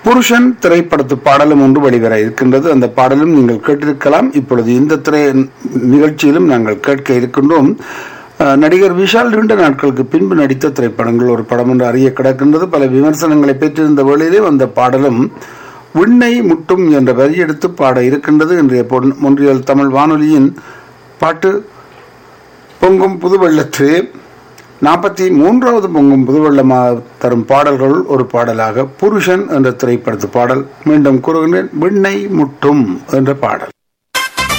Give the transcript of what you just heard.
புருஷன் திரைப்படத்து பாடலும் ஒன்று வெளிவர இருக்கின்றது அந்த பாடலும் நீங்கள் கேட்டிருக்கலாம் இப்பொழுது இந்த திரை நிகழ்ச்சியிலும் நாங்கள் கேட்க இருக்கின்றோம் அஹ், நடிகர் விஷால் நீண்ட நாட்களுக்கு பின்பு நடித்த திரைப்படங்கள் ஒரு படம் என்று அறிய கிடக்கின்றது பல விமர்சனங்களை பெற்றிருந்த வேளையிலே அந்த பாடலும் விண்ணை முட்டும் என்ற வரி எடுத்து பாட இருக்கின்றது இன்றைய பொன்- மொன்றியல் தமிழ் வானொலியின் பாட்டு பொங்கும் புதுவெள்ளத்து நாற்பத்தி மூன்றாவது பொங்கும் புதுவெள்ளமாக தரும் பாடல்கள் ஒரு பாடலாக புருஷன் என்ற திரைப்படத்து பாடல் மீண்டும் கூறுகின்றேன் விண்ணை முட்டும் என்ற பாடல்